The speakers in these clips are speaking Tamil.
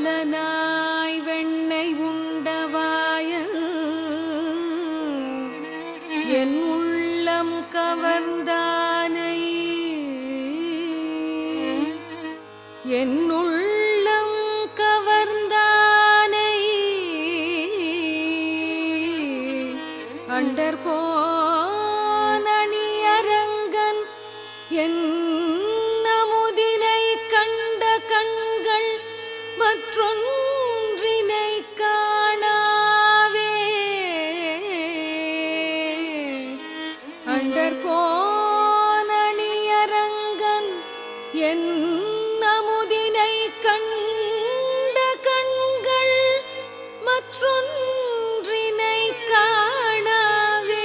பாலனாய் வெண்ணை உண்டவாயன் என் உள்ளம் கவர்ந்தானை என் உள்ளம் கவர்ந்தானை அண்டர்கோனணியரங்கன் என் நமுதினை கண்ட கண்கள் மற்றொன்றினை காணாவே அண்டர்கோனணியரங்கன் என் நமுதினை கண்ட கண்கள் மற்றொன்றினை காணாவே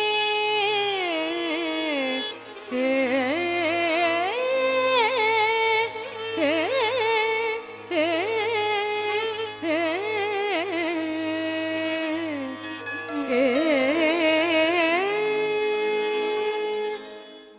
ஏ, ஏ, ஏ, ஏ, ஏ.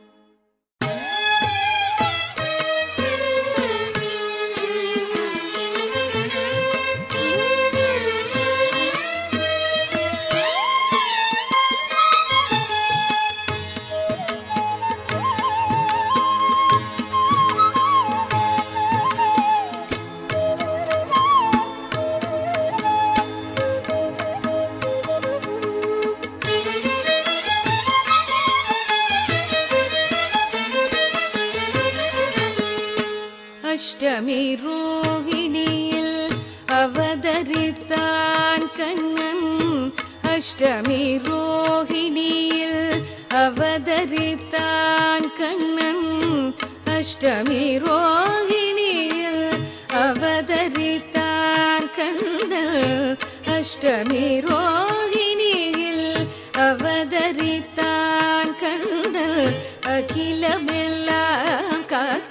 அஷ்டமி ரோஹிணியில் அவதரித்தான் கண்ணன் அஷ்டமி ரோஹிணியில் அவதரித்தான் கண்ணன் அஷ்டமி ரோஹிணியில் அவதரித்தான் கண்ணன் அஷ்டமி ரோஹிணியில் அவதரித்தான் கண்ணன் அகிலமெல்லாம் காக்க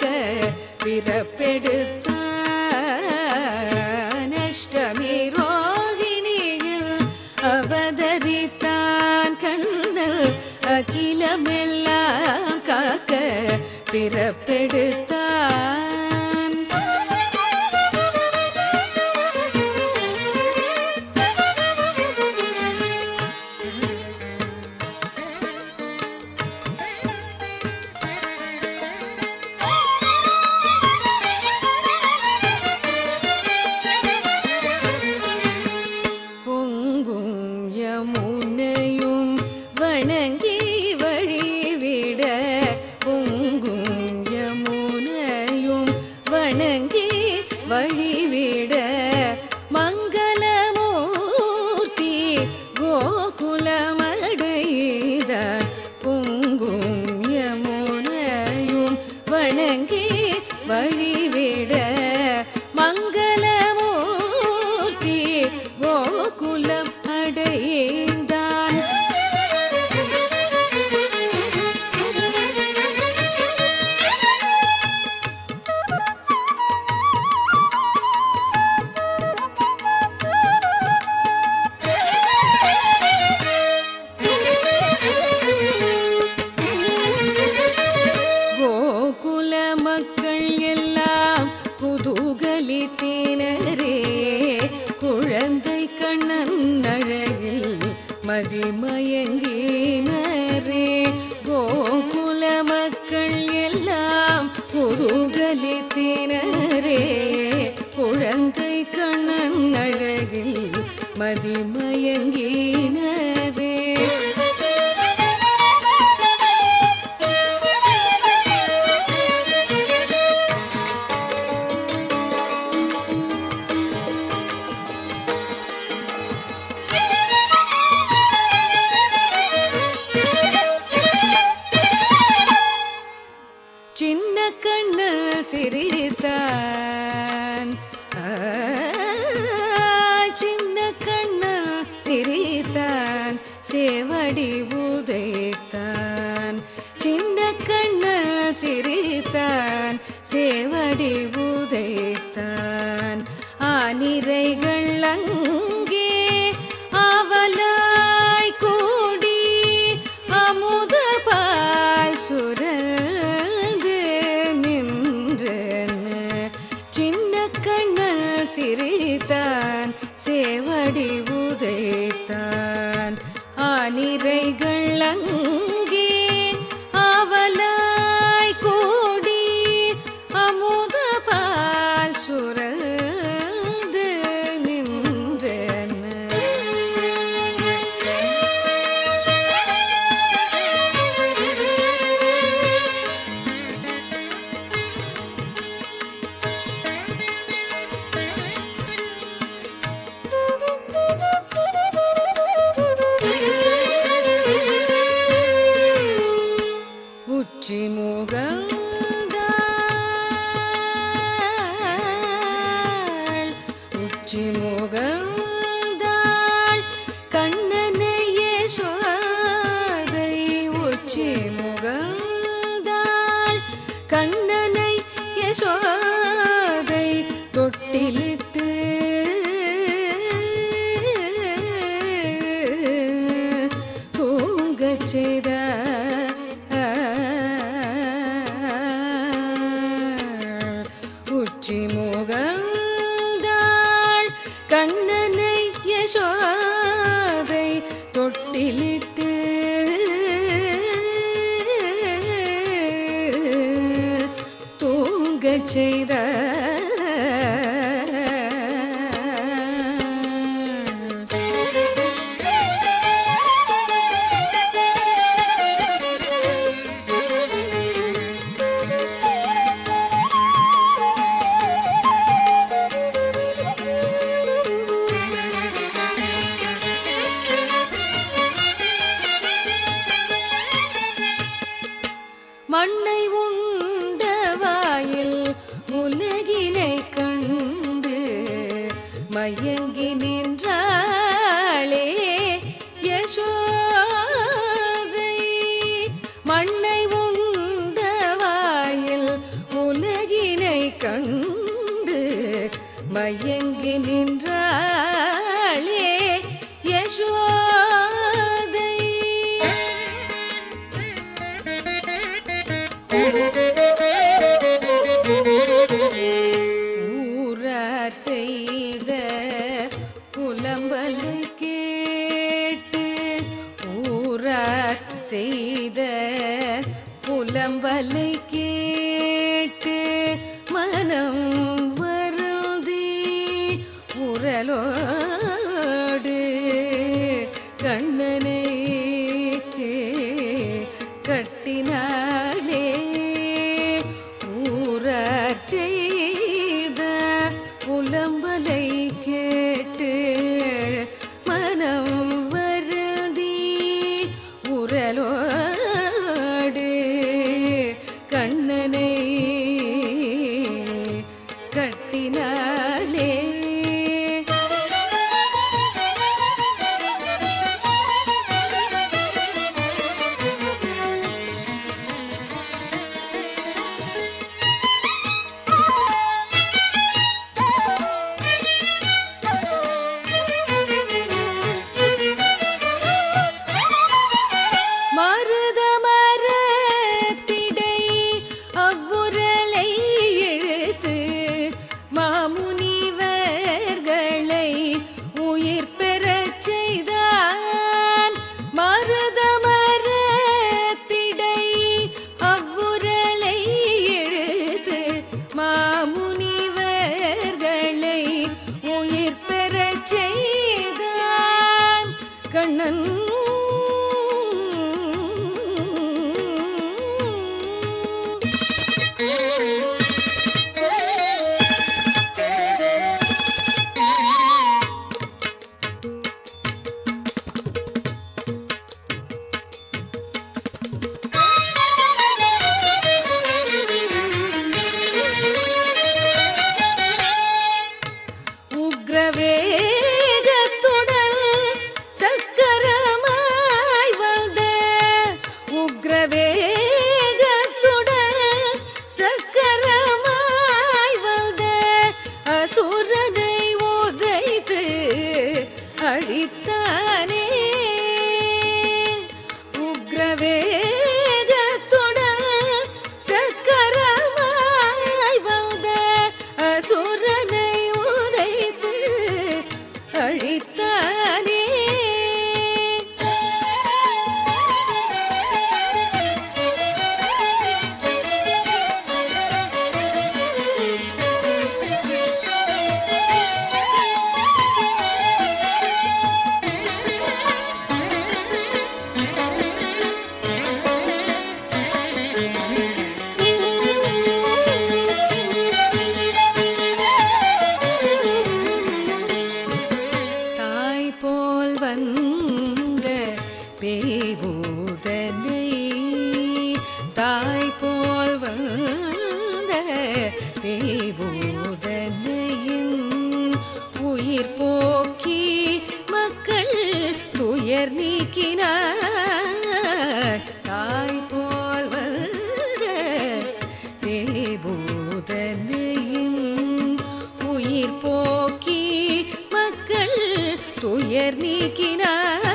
பிறப்பெடுத்தான் அஷ்டமி ரோகிணியில் அவதரித்தான் கண்ணல் அகிலமெல்லாம் காக்க பிறப்பெடுத்தான் பொங்கும் யமுனையும் வணங்கி வழிவிட பொங்கும் யமுனையும் வணங்கி வழிவிட மங்களமூர்த்தி கோகுலமடைத பொங்கும் யமுனையும் வணங்கி வழிவிட மங்களமூர்த்தி கோகுலம் அடைந்தான் கோகுல மக்கள் எல்லாம் குதூகலித்தினரே குழந்தை கண்ணன் அழகில் மதிமயங்கினரே கோகுல மக்கள் எல்லாம் குதூகலித்தினரே குழந்தை கண்ணன் அழகில் மதிமயங்கினரே சின்ன கண்ணல் சிரித்தான் ஆ, சின்ன கண்ணல் சிரித்தான் சேவடி உதைத்தான் சின்ன கண்ணல் சிரித்தான் சேவடி உதைத்தான் ஆனிரைகள் அங்கே ஆவலாய் கூடி அமுத பால் சுரந்து நின்றன சின்ன கண்ணல் சிரித்தான் சேவடி உதைத்தான் ஆனிரைகள் அங்கே ஆவலாய் கூடி அமுத பால் சுரந்து நின்றன உச்சி முகந்தாள் உச்சி முகந்தாள் கண்ணனைய சோதை உச்சி முகந்தாள் கண்ணனை யசோதை தொட்டிலிட்டு தூங்கச் செய்த உச்சி முகந்தாள் கண்ணனை யசோதை தொட்டிலிட்டு தூங்கச் செய்த மண்ணை உண்ட வாயில் உலகினை கண்டு மயங்கி நின்றாளே யசோதை மண்ணை உண்ட வாயில் உலகினை கண்டு மயங்கி நின்றாளே யசோதை ஊரார் செய்த புலம்பலை கேட்டு ஊரார் செய்த புலம்பலை கேட்டு மனம் வருந்தி உரலோடு கண்ணனை கட்டினாளே ஊரார் செய்த புலம்பலை கேட்டு மனம் வருந்தி உரலோடு கண்ணனை கட்டினாளே மருத மரத்திடை அவ்வுரலை இழுத்து மாமுனிவர்களை உயிர் பெறச் செய்தான் மருத மரத்திடை அவ்வுரலை இழுத்து மாமுனிவர்களை உயிர் பெறச் செய்தான் கண்ணன் உக்ரவேகத்துடன் சக்கரமாய் வந்த உக்ரவேகத்துடன் சக்கரமாய் வந்த அசுரனை உதைத்து அழித்தானே உக்ரவேகத்துடன் சக்கரமாய் வந்த அசுரனை உதை நீர் போக்கி மக்கள் துயர் நீக்கினான்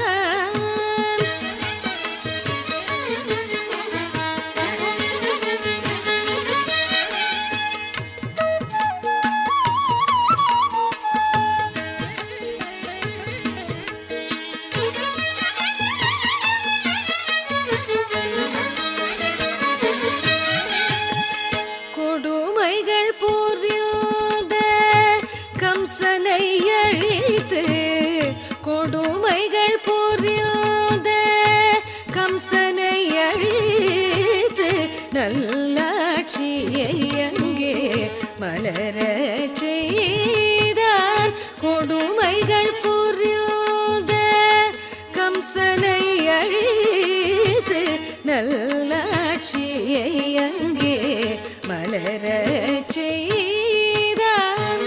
கொடுமைகள் புரிந்த கம்சனை அழித்து கொடுமைகள் புரிந்த கம்சனை அழித்து நல்லாட்சியை அங்கே மலரச் செய்தான் கொடுமைகள் புரிந்த கம்சனை அழித்து நல்லாட்சியை அங்கே மலரச் செய்தான்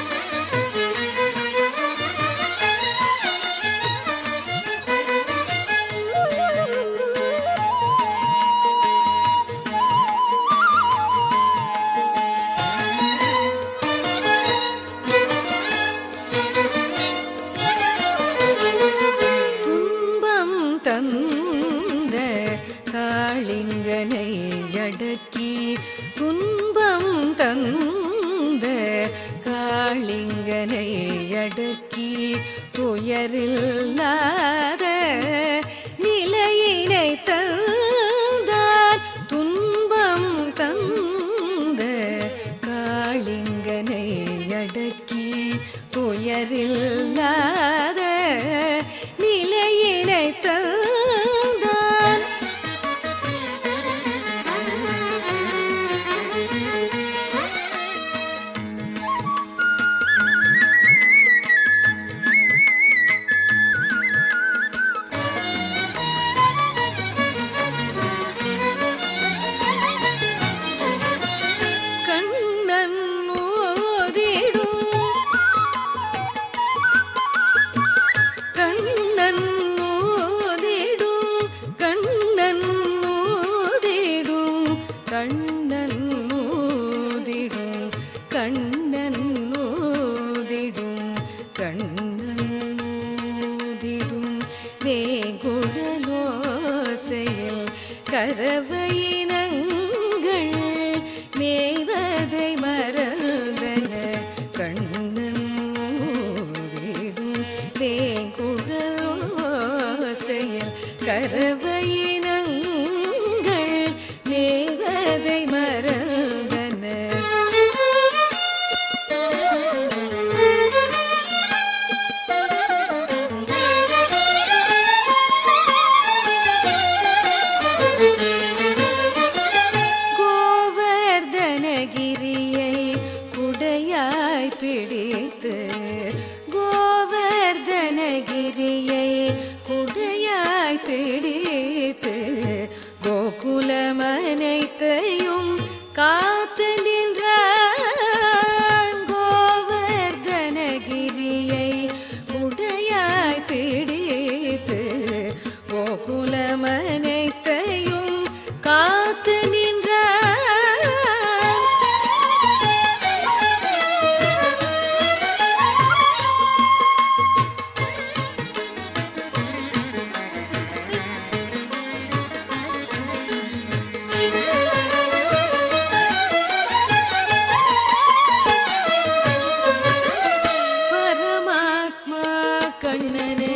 துன்பம் தந்த காளிங்கனை அடக்கி துன்பம் தந்த காளிங்கனை அடக்கி துயரில்லாத நிலையினை தந்தார் துன்பம் தந்த காளிங்கனை அடக்கி துயரில்லாத நிலையினை தந்தான் கண்ணன் ஓதிடும் கண்ணன் ஓதிடும் கண்ணன் ஓதிடும் கண்ணன் ஓதிடும் கண்ணன் ஓதிடும் கண்ணன் ஓதிடும் வேகுழலோசையில் கரவையினங்கள் மேவதை மறந்தன கண்ணன் ஓதிடும் வேங்குழலோசையில் கரவையினங்கள் மேவதை மறந்தன கோவர்தனகிரியை குடையாய் பிடித்து கோவர்தனகிரியை குடையாய் பிடித்து கோகுலமனைத்தையும் காத்து நின்றான் கோவர்தனகிரியை உடையாய் பிடித்து கோகுலமனைத்தையும் காத்து நின்றான் பரமாத்மா கண்ணனை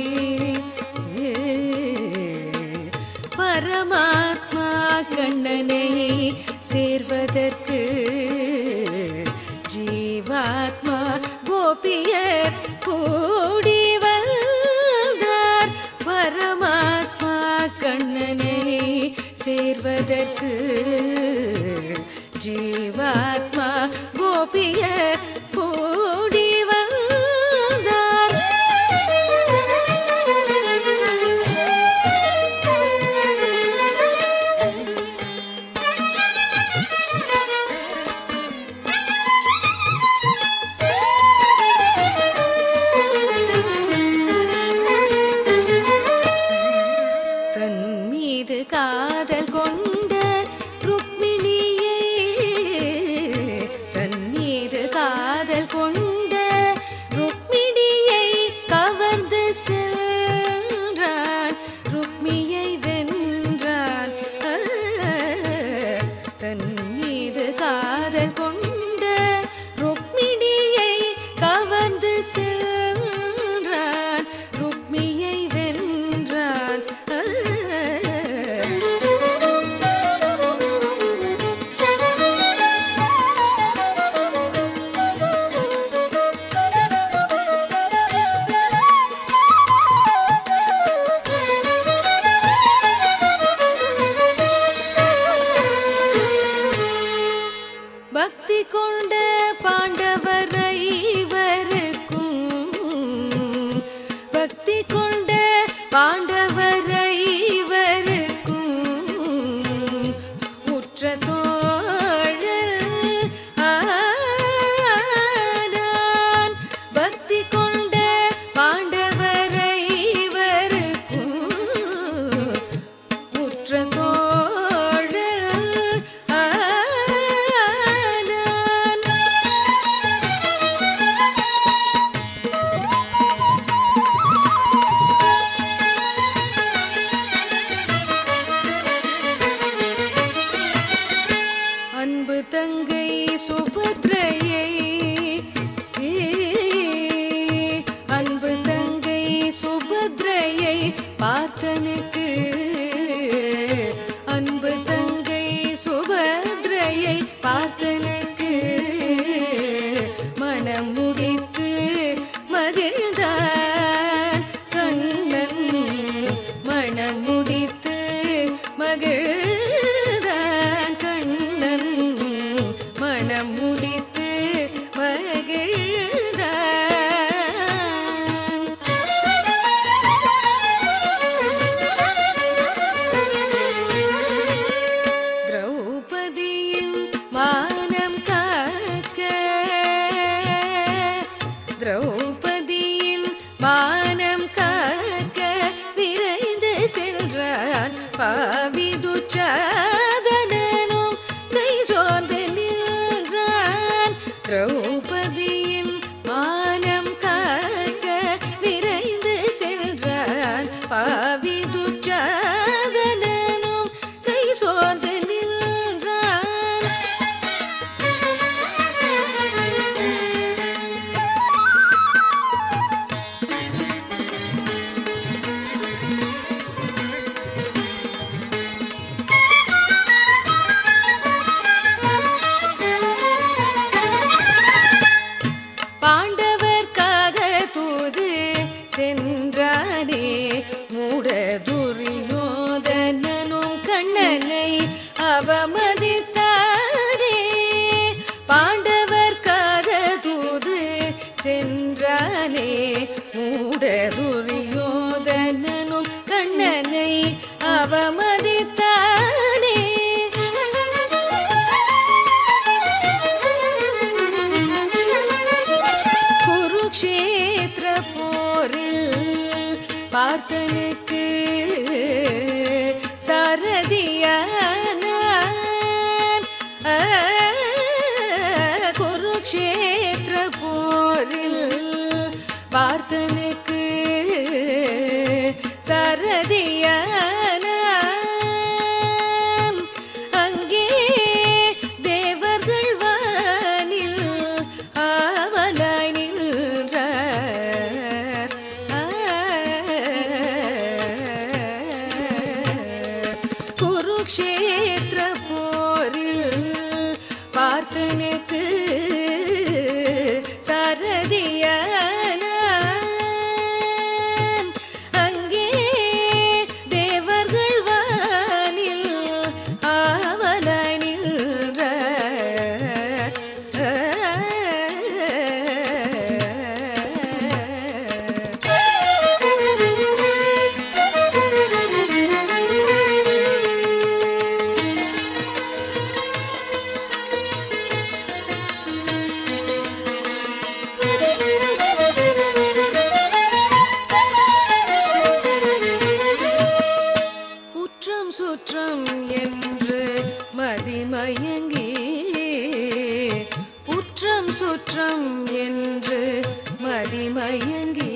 பரமாத்மா கண்ணனை சேர்வதற்கு ஜீவாத்மா கோபியர் கூடி வந்தார் பரமாத்மா கண்ணனை சேர்வதற்கு ஜீவாத்மா கோபியர் கூடி வந்தார் தன் மீது காதல் கொண்ட ருக்மிணியை தன் மீது காதல் கொண்ட ருக்மிணியை கவர்ந்து சென்றான் ருக்மியை வென்றான் ஆ, தன் மீது காதல் கொண்ட ருக்மிணியை கவர்ந்து சென்றான் ருக்மியை வென்றான் ஆ. பக்தி கொண்ட பாண்டவர் ஐவருக்கும் பக்தி கொண்ட பாண்டவர் ஐவருக்கும் உற்ற தோழர் ஆனான் பக்தி கொண்ட பாண்டவர் ஐவருக்கும் உற்ற தோழர் ஆனான் அன்பு தங்கை சுபத்ரையை அன்பு தங்கை சுபத்ரையை பார்த்தனுக்கு அன்பு தங்கை சுபத்ரையை பார்த்தனுக்கு மனம் முடித்து மகிழ்ந்தான் கண்ணன் மனம் முடித்து மகிழ்ந்தான் கண்ணன் மனம் முடித்து மகிழ்ந்தான் திரௌபதியின் மானம் காக்க திரௌபதியின் மானம் காக்க விரைந்து சென்றான் பாவிதுச்சாதனனும் கை சோர்ந்து நின்றான் திரௌபதியின் மானம் காக்க விரைந்து சென்றான் பாவிதுச்சாதனனும் கை சோர்ந்து நின்றான் பாண்டவர்க்காக தூது சென்றானே மூட துரியோதனனும் கண்ணனை அவமதித்தானே பாண்டவர்க்காக தூது சென்றானே மூட துரியோதனனும் கண்ணனை அவமதித்தானே குருக்ஷேத்திர போரில் பார்த்தனுக்கு சாரதியான குருக்ஷேத்திர போரில் பார்த்தனுக்கு சாரதியான அங்கே தேவர்கள் வானில் ஆவலாய் நின்றார் ஆ. குருக்ஷேத்திர போரில் பார்த்தனுக்கு சாரதியான அங்கே தேவர்கள் வானில் ஆவலாய் நின்றார். ஆ சுற்றம் என்று மதிமயங்கி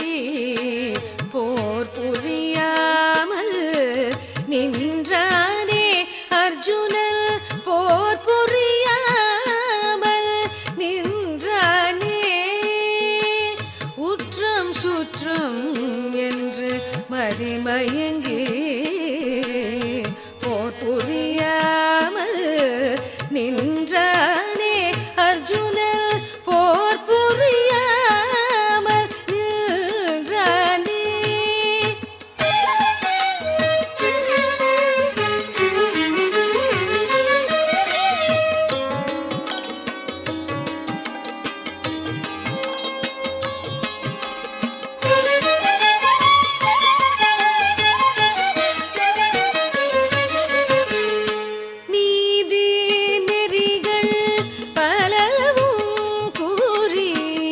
போர் புரியாமல் நின்றானே அர்ஜுனன் போர் புரியாமல் நின்றானே உற்றம் சுற்றம் என்று மதிமயங்கி போர் புரியாமல் நின்றானே அர்ஜுனன் போர் புரியாமல் நின்றானே நீதி நெறிகள் பலவும் கூறி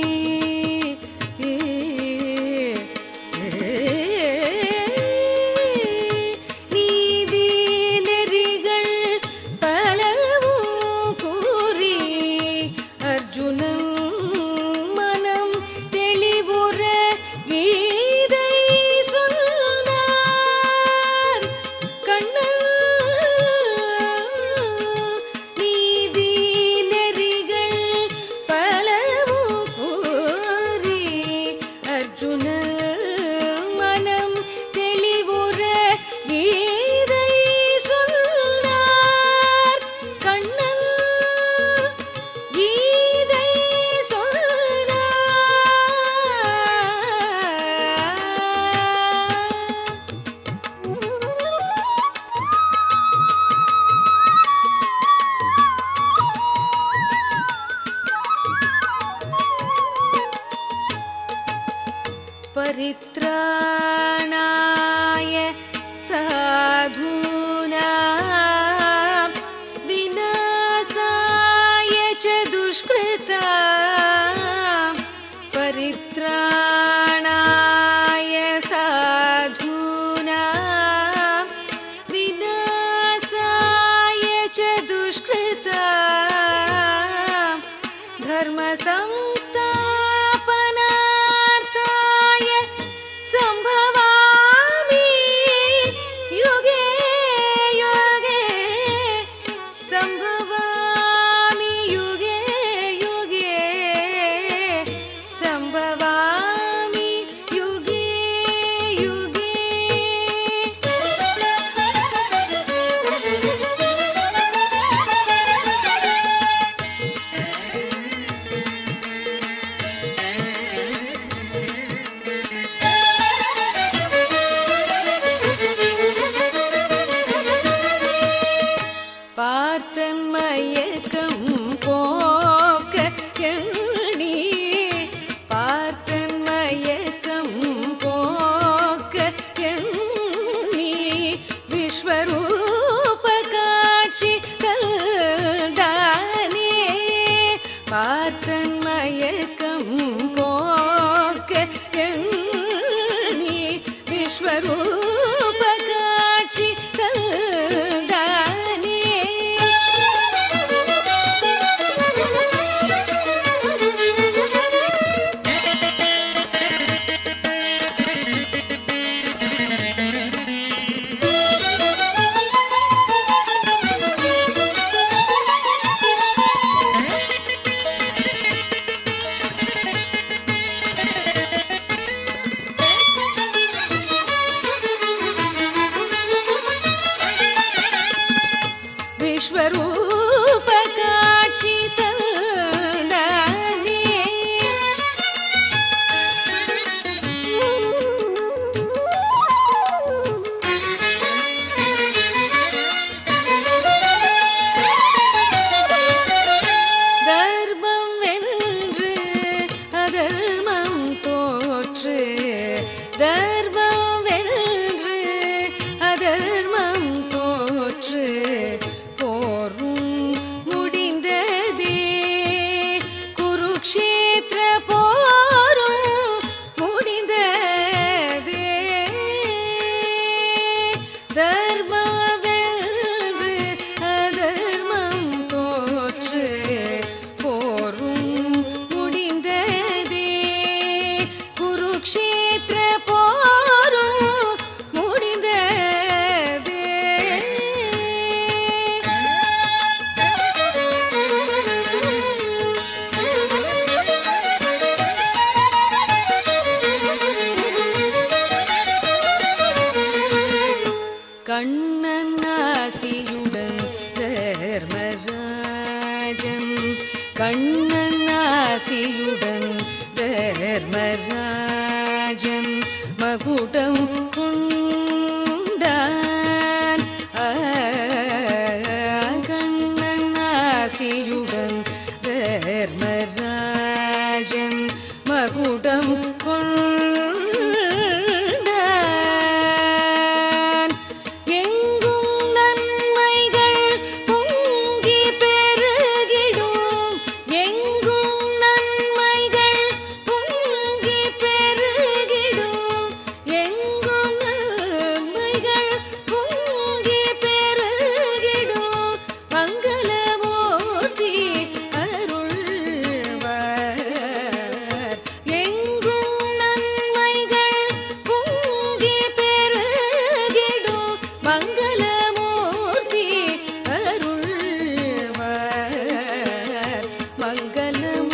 நீதி நெறிகள் பலவும் கூறி அர்ஜுனன் மனம் தெளிவுற கீதை சொன்னார் கண்ணன் நீதி நெறிகள் பலவும் கூறி அர்ஜுன மனம் தெளிவுற கீதை சொன்னார் கண்ணன் கீதை சொன்னார் परित्राणाय साधूनां विनाशाय च दुष्कृता परित्राणाय साधूनां विनाशाय च दुष्कृता धर्मसंस्थापनार्थाय सम्भवामि युगे युगे सम्भवामि युगे युगे सम्भवामि युगे युगे பார்த்தன் மயக்கம் போக்க எண்ணி பார்த்தன் மயக்கம் போக்க எண்ணி விஸ்வரூப காட்சி கண்டானே பார்த்தன் மயக்கம் போக்க எண்ணி விஸ்வரூப காட்சி கண்டானே விஸ்வரூப காட்சி தந்தானே தர்மம் வென்று அதர்மம் தோற்று தர்மம் வென்று அதர்மம் தோற்று போரும் முடிந்ததே குருக்ஷேத்திர போரும் முடிந்ததே தர்மம் வென்று அதர்மம் தோற்று போரும் ஆசியுடன் தர்மராஜன் மகுடம் கொண்டான் ஆ, கண்ணன் ஆசியுடன் தர்மராஜன் மகுடம் கொண்டான் எங்கும் நன்மைகள் பொங்கி பெருகிடும் எங்கும் நன்மைகள் பொங்கி பெருகிடும் எங்கும் நன்மைகள் பொங்கி பெருகிடும் மங்களமூர்த்தி அருள்வார் எங்கும் நன்மைகள் பொங்கி பெருகிடும் மங்களமூர்த்தி அருள்வார் மங்களமூர்த்தி